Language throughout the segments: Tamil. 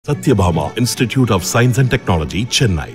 Satyabhama Institute of Science and Technology, Chennai.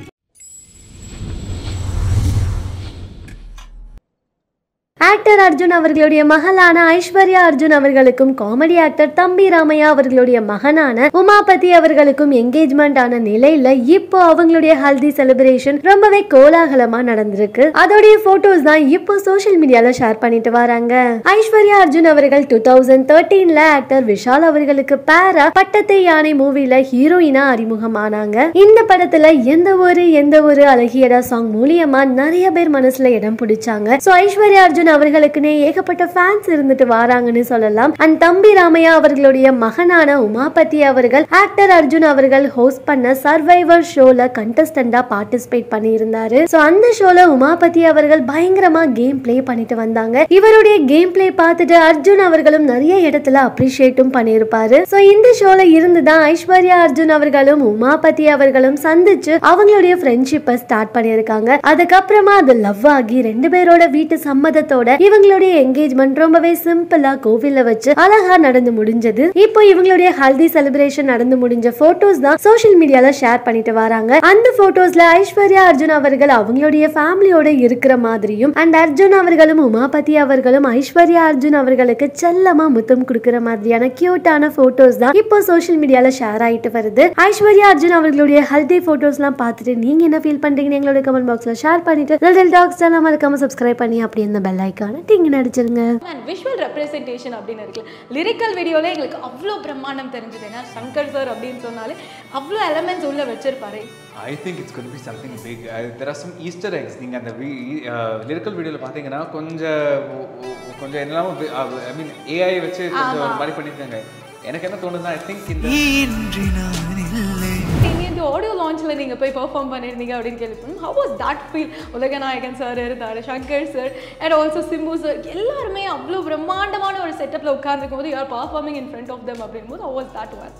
Actor Arjun அவர்களுடைய மகளான ஐஸ்வர்யா அர்ஜுன் அவர்களுக்கும் காமெடி ஆக்டர் தம்பி ராமையா அவர்களுடைய மகனான உமாபதி அவர்களுக்கும் என்கேஜ்மெண்ட் ஆன நிலையில இப்போ அவங்களுடைய ஹல்தி செலிப்ரேஷன் ரொம்பவே கோலாகலமா நடந்திருக்கு அதோடைய போட்டோஸ் தான் இப்போ சோஷியல் மீடியால ஷேர் பண்ணிட்டு வராங்க ஐஸ்வர்யா அர்ஜுன் அவர்கள் டூ தௌசண்ட் தேர்ட்டீன்ல ஆக்டர் விஷால் அவர்களுக்கு பேரா பட்டத்தை யானை மூவில ஹீரோயினா அறிமுகமானாங்க இந்த படத்துல எந்த ஒரு எந்த ஒரு அழகியடா சாங் மூலியமா நிறைய பேர் மனசுல இடம் பிடிச்சாங்க சோ ஐஸ்வர்யா அர்ஜுன் அவர்களுக்குனே ஏகப்பட்ட ஃபேன்ஸ் இருந்துட்டு வராங்கன்னு சொல்லலாம் அண்ட் தம்பி ராமையா அவர்களுடைய மகனான உமாபதி அவர்கள் ஆக்டர் அர்ஜுன் அவர்கள் ஹோஸ்ட் பண்ண சர்வைவர் ஷோல கண்டஸ்டண்டா பார்ட்டிசிபேட் பண்ணியிருந்தாரு சோ அந்த ஷோல உமாபதி அவர்கள் பயங்கரமா கேம் ப்ளே பண்ணிட்டு வந்தாங்க இவருடைய கேம் ப்ளே பார்த்துட்டு அர்ஜுன் அவர்களும் நிறைய இடத்துல அப்ரிஷியேட்டும் பண்ணியிருப்பாரு சோ இந்த ஷோல இருந்து தான் ஐஸ்வர்யா அர்ஜுன் அவர்களும் உமாபதி அவர்களும் சந்திச்சு அவங்களுடைய ஃப்ரெண்ட்ஷிப்பை ஸ்டார்ட் பண்ணியிருக்காங்க அதுக்கப்புறமா அது லவ் ஆகி ரெண்டு பேரோட வீட்டு சம்மதத்தோட இவங்களுடைய என்கேஜ்மெண்ட் ரொம்பவே சிம்பிளா கோவில்ல வச்சு அழகா நடந்து முடிஞ்சது இப்போ இவங்களுடைய ஹல்தி செலிப்ரேஷன் நடந்து முடிஞ்ச போட்டோஸ் தான் சோஷியல் மீடியால ஷேர் பண்ணிட்டு வராங்க அந்த போட்டோஸ்ல ஐஸ்வர்யா அர்ஜுன் அவர்கள் அவங்களுடைய ஃபேமிலியோட இருக்கிற மாதிரியும் அண்ட் அர்ஜுன் அவர்களும் உமாபதி அவர்களும் ஐஸ்வர்யா அர்ஜுன் அவர்களுக்கு செல்லமா முத்தம் கொடுக்கிற மாதிரியான கியூட்டான போட்டோஸ் தான் இப்போ சோஷியல் மீடியால ஷேர் ஆயிட்டு வருது ஐஸ்வர்யா அர்ஜுன் அவர்களுடைய ஹல்தி போட்டோஸ்லாம் பார்த்துட்டு நீங்க என்ன ஃபீல் பண்றீங்கன்னு எங்களோட கமெண்ட் பாக்ஸ்ல ஷேர் பண்ணிட்டு லிட்டில் டாக்ஸ் சேனல் மறக்காம சப்ஸ்கிரைப் பண்ணி அப்படி இந்த பெல் ஐக்கான டிங் நடிச்சிருங்க அண்ட் விஷுவல் ரெப்ரசன்டேஷன் அப்படின்னு இருக்குல்ல லிரிக்கல் வீடியோவில் எங்களுக்கு அவ்வளோ பிரம்மாண்டம் தெரிஞ்சது ஏன்னா சங்கர் சார் அப்படின்னு சொன்னாலே அவ்வளோ எலமெண்ட்ஸ் உள்ள வச்சிருப்பாரு I think it's going to be something big there are some Easter eggs நீங்கள் அந்த லிரிக்கல் வீடியோவில் பார்த்தீங்கன்னா கொஞ்சம் ஒ- ஒ- கொஞ்சம் என்னெல்லாமோ ஐ மீன் ஏஐ வச்சு கொஞ்சம் ஒரு மாதிரி பண்ணியிருக்காங்க எனக்கு என்ன தோணுதுன்னா ஐ திங்க் இந்த இன்றி நான் இல்லை நீங்கள் இந்த ஆடியோ லான்ச்சில் நீங்கள் போய் பெர்ஃபார்ம் பண்ணியிருந்தீங்க அப்படின்னு கேள்விப்படும் ஹவ் வாஸ் தட் ஃபீல் உலகநாயகன் சார் இருந்தார் Shankar sir and also Simbu sir எல்லாருமே அவ்வளோ பிரம்மாண்டமான ஒரு செட்டப்பில் உட்காந்துருக்கும் போது யார் performing in front of them அப்படின் போது ஹவ் வாஸ் தட் ஒன்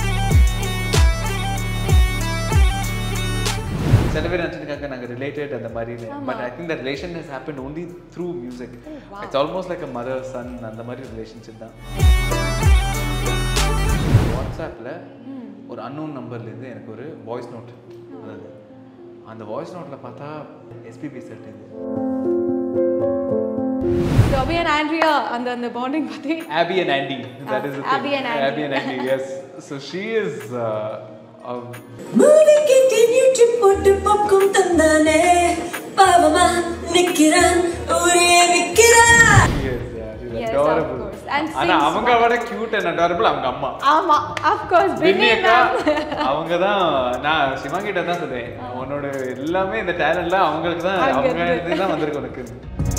சில பேர் நினச்சிருக்காங்க நாங்கள் ரிலேட்டட் அந்த மாதிரி but I think the relation has happened only through music it's almost like a mother son அந்த மாதிரி ரிலேஷன்ஷிப் தான் வாட்ஸ்அப்பில் ஒரு அன்னோன் நம்பர்லேருந்து எனக்கு ஒரு வாய்ஸ் நோட் வந்தது அந்த வாய்ஸ் நோட்டில் பார்த்தா எஸ்பிபி செட் இது ரவி அண்ட் ஆண்ட்ரியா அந்த அந்த பாண்டிங் பற்றி Abby and Andy. That is the Abby thing. and Andy. Abby and Andy. Yes. So she is. Uh, a, மூவிக்கு டின்யூட்டி போட்டு பக்கம் தந்தானே பாவமா நிக்கிறான் ஊரே விக்கிறான் she is. Yeah, she's Yes, of adorable. course. And ஆனா sings அவங்க விட cute and adorable அவங்க அம்மா ஆமாம் அஃப்கோர்ஸ் பின்னி பின்னி அக்கா மேம் அவங்க தான் நான் சிவா கிட்ட தான் சொல்லுவேன் உன்னோட எல்லாமே இந்த டேலண்ட்லாம் அவங்களுக்கு தான் அங்க அவங்க இருந்து. இதுதான் வந்திருக்கு உனக்கு